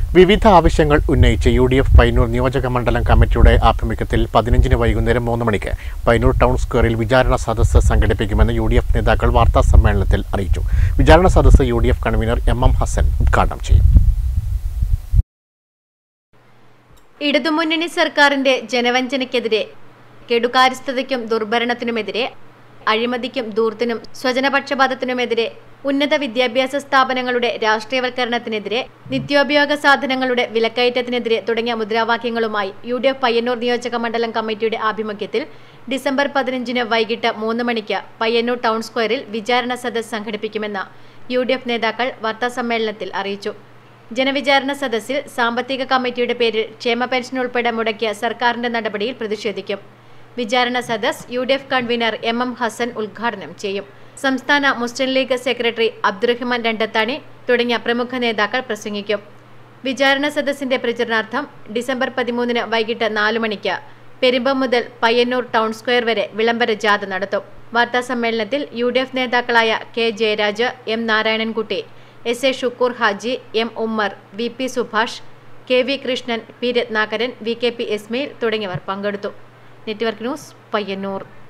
വിവിധ ആവശ്യങ്ങൾ ഉന്നയിച്ച് യു ഡി എഫ് പയ്യന്നൂർ നിയോജക മണ്ഡലം കമ്മിറ്റിയുടെ ആഭിമുഖ്യത്തിൽ പതിനഞ്ചിന് വൈകുന്നേരം മൂന്ന് മണിക്ക് പയ്യന്നൂർ ടൗൺ സ്ക്വയറിൽ വിചാരണ സദസ്സ് സംഘടിപ്പിക്കുമെന്ന് യു ഡി എഫ് നേതാക്കൾ വാർത്താ സമ്മേളനത്തിൽ അറിയിച്ചു വിചാരണ സദസ്സ് U D F convener M M Hassan ഉദ്ഘാടനം ചെയ്യും ഇടതുമുന്നണി സർക്കാരിന്റെ ജനവഞ്ചനയ്ക്കെതിരെ കെടുകാര്യസ്ഥതയ്ക്കും ദുർഭരണത്തിനുമെതിരെ അഴിമതിക്കും ദൂർത്തിനും സ്വജനപക്ഷപാതത്തിനുമെതിരെ ഉന്നത വിദ്യാഭ്യാസ സ്ഥാപനങ്ങളുടെ രാഷ്ട്രീയവൽക്കരണത്തിനെതിരെ നിത്യോപയോഗ സാധനങ്ങളുടെ വിലക്കയറ്റത്തിനെതിരെ തുടങ്ങിയ മുദ്രാവാക്യങ്ങളുമായി യു ഡി എഫ് പയ്യന്നൂർ നിയോജക മണ്ഡലം കമ്മിറ്റിയുടെ ആഭിമുഖ്യത്തിൽ ഡിസംബർ പതിനഞ്ചിന് വൈകിട്ട് മൂന്ന് മണിക്ക് പയ്യന്നൂർ ടൗൺ സ്ക്വയറിൽ വിചാരണ സദസ്സ് സംഘടിപ്പിക്കുമെന്ന് യു ഡി എഫ് നേതാക്കൾ വാർത്താസമ്മേളനത്തിൽ അറിയിച്ചു ജനവിചാരണ സദസ്സിൽ സാമ്പത്തിക കമ്മിറ്റിയുടെ പേരിൽ ക്ഷേമ പെൻഷൻ ഉൾപ്പെടെ മുടക്കിയ സർക്കാരിന്റെ നടപടിയിൽ പ്രതിഷേധിക്കും വിചാരണ സദസ് U D F convener M M Hassan ഉദ്ഘാടനം ചെയ്യും സംസ്ഥാന മുസ്ലിം ലീഗ് സെക്രട്ടറി അബ്ദുറഹ്മാൻ രണ്ടത്താണി തുടങ്ങിയ പ്രമുഖ നേതാക്കൾ പ്രസംഗിക്കും വിചാരണ സദസ്സിന്റെ പ്രചരണാർത്ഥം ഡിസംബർ പതിമൂന്നിന് വൈകിട്ട് നാലു മണിക്ക് പെരുമ്പം മുതൽ പയ്യന്നൂർ ടൗൺ സ്ക്വയർ വരെ വിളംബര ജാഥ നടത്തും വാർത്താ സമ്മേളനത്തിൽ യു ഡി എഫ് നേതാക്കളായ K Jayaraj M Narayanankutty S A Shukkur Haji M Ummer V P Subhash K V Krishnan P Ratnakaran V K P Ismail തുടങ്ങിയവർ പങ്കെടുത്തു നെറ്റ്വർക്ക് ന്യൂസ് പയ്യന്നൂർ